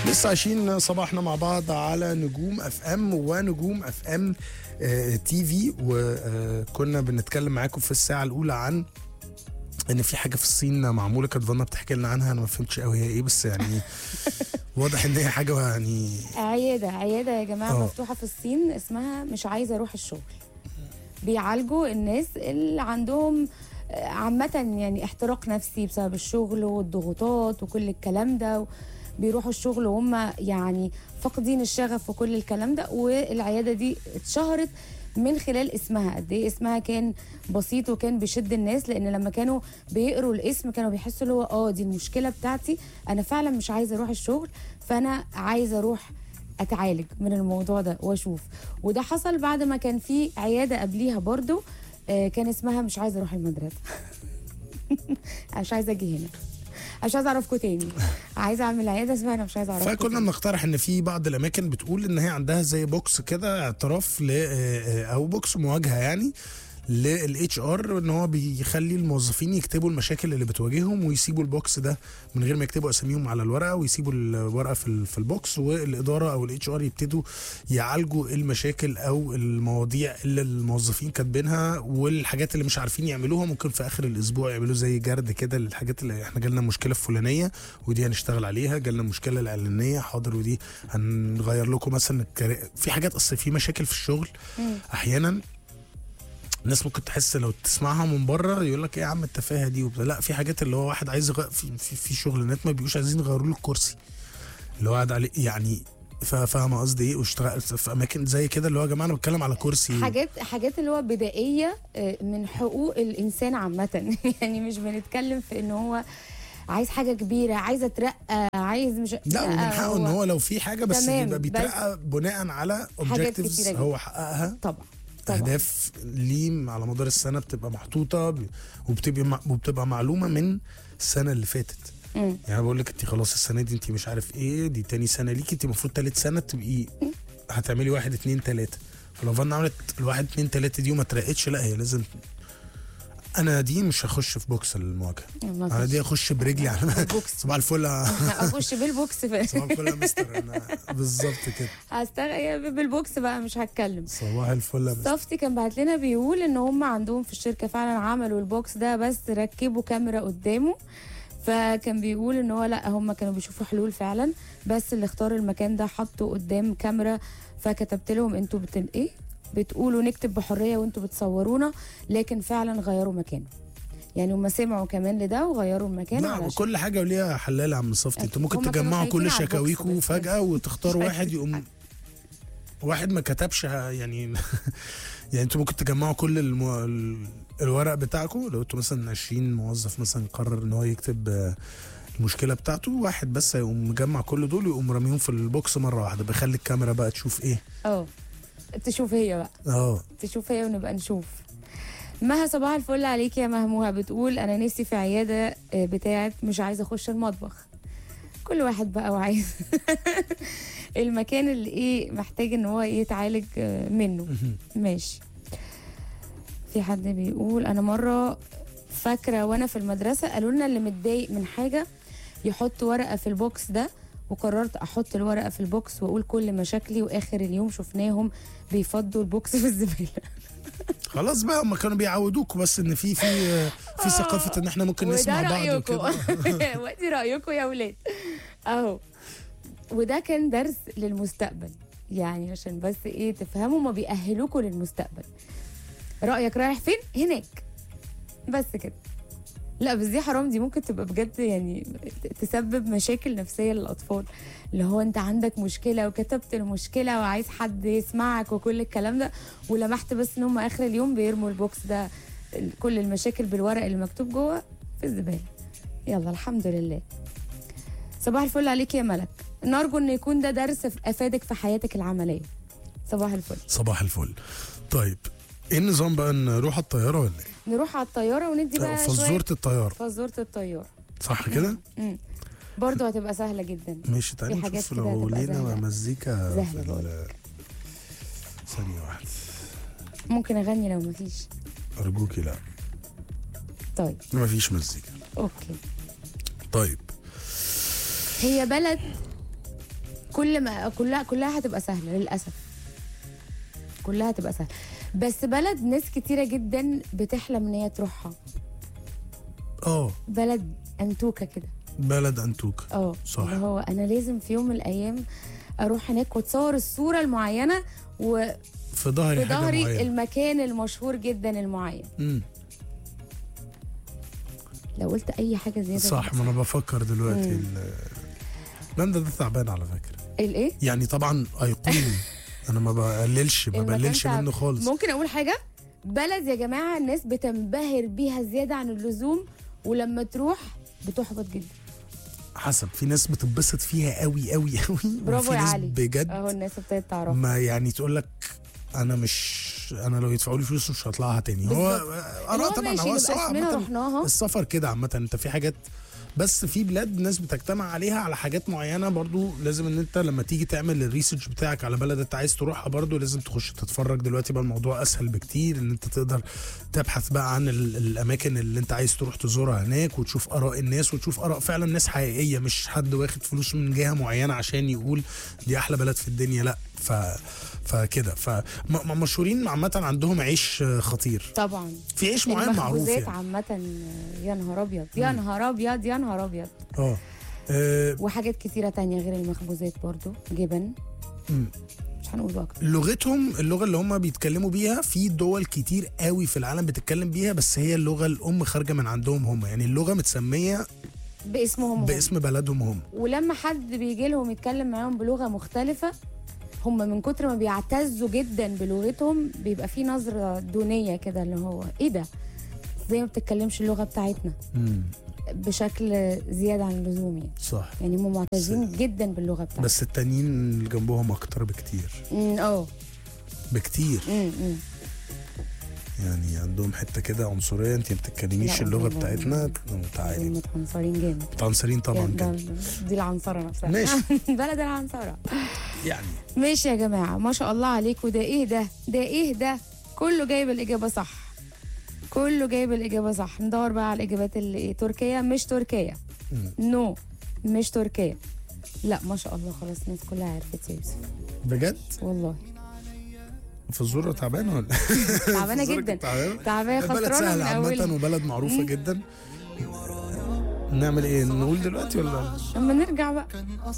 لسه عايشين صباحنا مع بعض على نجوم اف ام ونجوم اف ام آه، تي في وكنا بنتكلم معاكم في الساعه الاولى عن ان في حاجه في الصين معموله كانت فانا بتحكي لنا عنها انا ما فهمتش قوي هي ايه بس يعني واضح ان هي حاجه يعني عيادة عيادة يا جماعة آه. مفتوحة في الصين اسمها مش عايزة أروح الشغل بيعالجوا الناس اللي عندهم آه، عامة يعني احتراق نفسي بسبب الشغل والضغوطات وكل الكلام ده بيروحوا الشغل وهم يعني فاقدين الشغف وكل الكلام ده والعيادة دي اتشهرت من خلال اسمها قد ايه اسمها كان بسيط وكان بيشد الناس لان لما كانوا بيقروا الاسم كانوا بيحسوا اللي هو اه دي المشكله بتاعتي انا فعلا مش عايزه اروح الشغل فانا عايزه اروح اتعالج من الموضوع ده واشوف وده حصل بعد ما كان في عياده قبليها برضو آه، كان اسمها مش عايزه اروح المدرسه انا مش عايزه اجي هنا أنا مش عايزه اعرفكم تاني عايزه اعمل عياده اسمها انا مش عايزه اعرفكم فكنا تاني. بنقترح ان في بعض الاماكن بتقول ان هي عندها زي بوكس كده اعتراف ل آه، او بوكس مواجهه يعني للاتش ار ان هو بيخلي الموظفين يكتبوا المشاكل اللي بتواجههم ويسيبوا البوكس ده من غير ما يكتبوا اساميهم على الورقه ويسيبوا الورقه في ال- في البوكس والاداره او الاتش ار يبتدوا يعالجوا المشاكل او المواضيع اللي الموظفين كاتبينها والحاجات اللي مش عارفين يعملوها ممكن في اخر الاسبوع يعملوا زي جرد كده للحاجات اللي احنا جالنا مشكله الفلانيه ودي هنشتغل عليها جالنا مشكله الاعلانيه حاضر ودي هنغير لكم مثلا الكرا- في حاجات اصل في مشاكل في الشغل مم. احيانا الناس ممكن تحس لو تسمعها من بره يقول لك ايه يا عم التفاهه دي وبتاع لا في حاجات اللي هو واحد عايز يغ... في في, في شغلانات ما بيبقوش عايزين يغيروا له الكرسي اللي هو قاعد عليه يعني فا- فاهمه قصدي ايه واشتغل في اماكن زي كده اللي هو يا جماعه انا بتكلم على كرسي حاجات حاجات اللي هو بدائيه آه، من حقوق الانسان عامه يعني مش بنتكلم في ان هو عايز حاجه كبيره عايز اترقى عايز مش لا ومن حقه ان هو لو في حاجه بس تمام، بيبقى بس- بيترقى بناء على حاجات اوبجكتيفز كتيرة هو حققها طبعا طبعا اهداف ليه على مدار السنه بتبقى محطوطه ب- وبتبقى مع- وبتبقى معلومه من السنه اللي فاتت مم. يعني بقول لك انت خلاص السنه دي انت مش عارف ايه دي تاني سنه ليكي انت المفروض تالت سنه تبقي هتعملي واحد اتنين تلاته فلو فانا عملت الواحد اتنين تلاته دي وما اترقتش لا هي لازم انا دي مش هخش في بوكس المواجهه ما انا فيش. دي اخش برجلي على بوكس صباح الفل يا- اخش بالبوكس في صباح الفل يا مستر انا بالظبط كده هستغل بالبوكس بقى مش هتكلم صباح الفل يا مستر صفتي كان بعت لنا بيقول ان هم عندهم في الشركه فعلا عملوا البوكس ده بس ركبوا كاميرا قدامه فكان بيقول ان هو لا هم كانوا بيشوفوا حلول فعلا بس اللي اختار المكان ده حطوا قدام كاميرا فكتبت لهم انتوا بت ايه بتقولوا نكتب بحريه وانتوا بتصورونا لكن فعلا غيروا مكانه يعني هم سمعوا كمان لده وغيروا المكان لا علشان كل حاجه وليها حلال يا عم صفتي انتوا ممكن هما كانوا تجمعوا خايفين كل على البوكس شكاويكم بس. فجاه وتختاروا مش واحد عايزين يقوم حاجة. واحد ما كتبش ه- يعني يعني انتوا ممكن تجمعوا كل المو... ال- الورق بتاعكم لو انتوا مثلا 20 موظف مثلا قرر ان هو يكتب آه، المشكله بتاعته واحد بس هيقوم مجمع كل دول ويقوم راميهم في البوكس مره واحده بيخلي الكاميرا بقى تشوف ايه اه تشوف هي بقى اه تشوف هي ونبقى نشوف مها صباح الفل عليك يا مهموها بتقول انا نفسي في عياده آه، بتاعت مش عايزه اخش المطبخ كل واحد بقى وعايز المكان اللي ايه محتاج ان هو يتعالج آه، منه ماشي في حد بيقول انا مره فاكره وانا في المدرسه قالوا لنا اللي متضايق من حاجه يحط ورقه في البوكس ده وقررت احط الورقه في البوكس واقول كل مشاكلي واخر اليوم شفناهم بيفضوا البوكس في الزباله خلاص بقى هم كانوا بيعودوكوا بس ان في في آه، في ثقافه ان احنا ممكن نسمع وده بعض رايكم وكده ودي رايكم يا ولاد اهو وده كان درس للمستقبل يعني عشان بس ايه تفهموا ما بيأهلوكوا للمستقبل رأيك رايح فين هناك بس كده لا بس دي حرام دي ممكن تبقى بجد يعني تسبب مشاكل نفسية للأطفال اللي هو أنت عندك مشكلة وكتبت المشكلة وعايز حد يسمعك وكل الكلام ده ولمحت بس إن هم آخر اليوم بيرموا البوكس ده ال- كل المشاكل بالورق اللي مكتوب جوه في الزبالة يلا الحمد لله صباح الفل عليك يا ملك نرجو ان يكون ده درس في- افادك في حياتك العمليه صباح الفل صباح الفل طيب ايه النظام بقى نروح على الطياره ولا ايه؟ نروح على الطياره وندي بقى شويه فزوره الطياره فزوره الطياره صح كده؟ مم. برضه هتبقى سهله جدا ماشي تعالي في حاجات نشوف كده لو هتبقى لينا سهلة. مزيكا سهلة في ال- بقول. ثانية واحدة ممكن اغني لو مفيش أرجوكي لا طيب مفيش مزيكا اوكي طيب هي بلد كل ما كلها كلها هتبقى سهله للاسف كلها هتبقى سهله بس بلد ناس كتيره جدا بتحلم ان هي تروحها اه بلد انتوكه كده بلد انتوكا اه صح. اللي هو انا لازم في يوم من الايام اروح هناك واتصور الصوره المعينه وفي في ظهري حاجه ظهري معينه المكان المشهور جدا المعين مم. لو قلت اي حاجه زياده صح ما انا بفكر دلوقتي مم. ال- البند ده تعبان على فكره الايه يعني طبعا ايقوني انا ما بقللش ما المكان بقللش تعب. منه خالص ممكن اقول حاجه بلد يا جماعه الناس بتنبهر بيها زياده عن اللزوم ولما تروح بتحبط جدا حسب في ناس بتتبسط فيها قوي قوي قوي برافو وفي يا ناس علي بجد اهو الناس ابتدت تعرف ما يعني تقول لك انا مش انا لو يدفعوا لي فلوس مش هطلعها تاني هو بالظبط. اللي اراء هو طبعا ماشي هو نبقى الصراحه اسمنا عامة رحناها السفر كده عامة انت في حاجات بس في بلاد ناس بتجتمع عليها على حاجات معينة برضو لازم ان انت لما تيجي تعمل الريسيرش بتاعك على بلد انت عايز تروحها برضو لازم تخش تتفرج دلوقتي بقى الموضوع اسهل بكتير ان انت تقدر تبحث بقى عن ال- الاماكن اللي انت عايز تروح تزورها هناك وتشوف اراء الناس وتشوف اراء فعلا ناس حقيقية مش حد واخد فلوس من جهة معينة عشان يقول دي احلى بلد في الدنيا لا ف فكده فمشهورين عامة عندهم عيش خطير طبعا في عيش معين معروف المخبوزات يعني عامة يا نهار ابيض يا نهار ابيض يا نهار ابيض اه آه، وحاجات كتيرة تانية غير المخبوزات برضو جبن مم. مش هنقول بقى أكتر. لغتهم اللغه اللي هم بيتكلموا بيها في دول كتير قوي في العالم بتتكلم بيها بس هي اللغه الام خارجه من عندهم هم يعني اللغه متسميه باسمهم هم. باسم بلدهم هم ولما حد بيجي لهم يتكلم معاهم بلغة مختلفة هم من كتر ما بيعتزوا جدا بلغتهم بيبقى في نظرة دونية كده اللي هو ايه ده ازاي ما بتتكلمش اللغة بتاعتنا بشكل زيادة عن اللزوم يعني صح يعني هم معتزين جدا باللغة بتاعتنا بس التانيين اللي جنبهم اكتر بكتير أمم، اه بكتير أمم، أمم. يعني عندهم حته كده عنصريه انت ما بتتكلميش لا، اللغه والله. بتاعتنا دول تعالي متعنصرين جامد متعنصرين طبعا ده- كده ده- دي العنصرة نفسها ماشي. بلد العنصرة يعني ماشي يا جماعة ما شاء الله عليكم ده ايه ده ده ايه ده كله جايب الإجابة صح كله جايب الإجابة صح ندور بقى على الإجابات اللي ايه تركيا مش تركيا مم. نو مش تركيا لا ما شاء الله خلاص الناس كلها عرفت يا يوسف بجد والله فزوره تعبانه ولا تعبانه فزورة جدا تعبانة؟ تعبانه بلد خسرانه سهل من عامة اولها وبلد معروفة جدا نعمل ايه نقول دلوقتي ولا لما نرجع بقى